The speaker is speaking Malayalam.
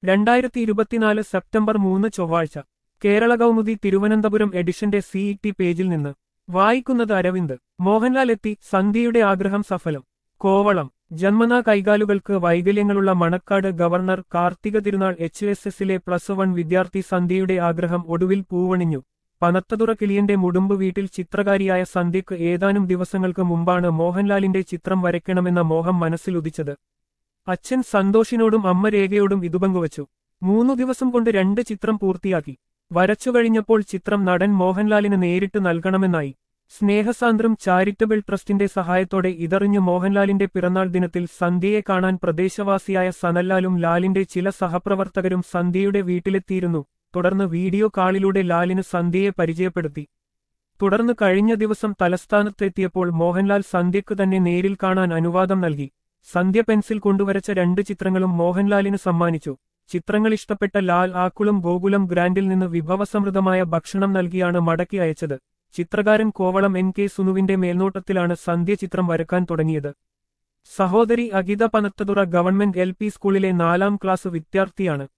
രണ്ടായിരത്തി ഇരുപത്തിനാല് സെപ്റ്റംബർ മൂന്ന് ചൊവ്വാഴ്ച കേരള കൗമുദി തിരുവനന്തപുരം എഡിഷന്റെ സിഇടി പേജിൽ നിന്ന് വായിക്കുന്നത് അരവിന്ദ് മോഹൻലാൽ എത്തി സന്ധ്യയുടെ ആഗ്രഹം സഫലം കോവളം ജന്മനാ കൈകാലുകൾക്ക് വൈകല്യങ്ങളുള്ള Manacaud governor Karthika Thirunal H S എസിലെ പ്ലസ് വൺ വിദ്യാർത്ഥി സന്ധ്യയുടെ ആഗ്രഹം ഒടുവിൽ പൂവണിഞ്ഞു പനത്തതുറ കിളിയന്റെ മുടുമ്പ് വീട്ടിൽ ചിത്രകാരിയായ സന്ധ്യക്ക് ഏതാനും ദിവസങ്ങൾക്ക് മുമ്പാണ് മോഹൻലാലിന്റെ ചിത്രം വരയ്ക്കണമെന്ന മോഹം മനസ്സിലുദിച്ചത് അച്ഛൻ സന്തോഷിനോടും അമ്മ രേഖയോടും ഇതു പങ്കുവച്ചു മൂന്നു ദിവസം കൊണ്ട് രണ്ട് ചിത്രം പൂർത്തിയാക്കി വരച്ചു കഴിഞ്ഞപ്പോൾ ചിത്രം നടൻ മോഹൻലാലിന് നേരിട്ട് നൽകണമെന്നായി സ്നേഹസാന്ദ്രം ചാരിറ്റബിൾ ട്രസ്റ്റിന്റെ സഹായത്തോടെ ഇതറിഞ്ഞ് മോഹൻലാലിന്റെ പിറന്നാൾ ദിനത്തിൽ സന്ധ്യയെ കാണാൻ പ്രദേശവാസിയായ സനൽലാലും ലാലിന്റെ ചില സഹപ്രവർത്തകരും സന്ധ്യയുടെ വീട്ടിലെത്തിയിരുന്നു തുടർന്ന് വീഡിയോ കാളിലൂടെ ലാലിന് സന്ധ്യയെ പരിചയപ്പെടുത്തി തുടർന്ന് കഴിഞ്ഞ ദിവസം തലസ്ഥാനത്തെത്തിയപ്പോൾ മോഹൻലാൽ സന്ധ്യക്ക് തന്നെ നേരിൽ കാണാൻ അനുവാദം നൽകി സന്ധ്യ പെൻസിൽ കൊണ്ടുവരച്ച രണ്ട് ചിത്രങ്ങളും മോഹൻലാലിന് സമ്മാനിച്ചു ചിത്രങ്ങൾ ഇഷ്ടപ്പെട്ട ലാൽ ആക്കുളം ഗോകുലം ഗ്രാൻഡിൽ നിന്ന് വിഭവസമൃദ്ധമായ ഭക്ഷണം നൽകിയാണ് മടക്കി അയച്ചത് ചിത്രകാരൻ കോവളം എൻ കെ സുനുവിന്റെ മേൽനോട്ടത്തിലാണ് സന്ധ്യ ചിത്രം വരക്കാൻ തുടങ്ങിയത് സഹോദരി Agitha Panathura government L P സ്കൂളിലെ നാലാം ക്ലാസ് വിദ്യാർത്ഥിയാണ്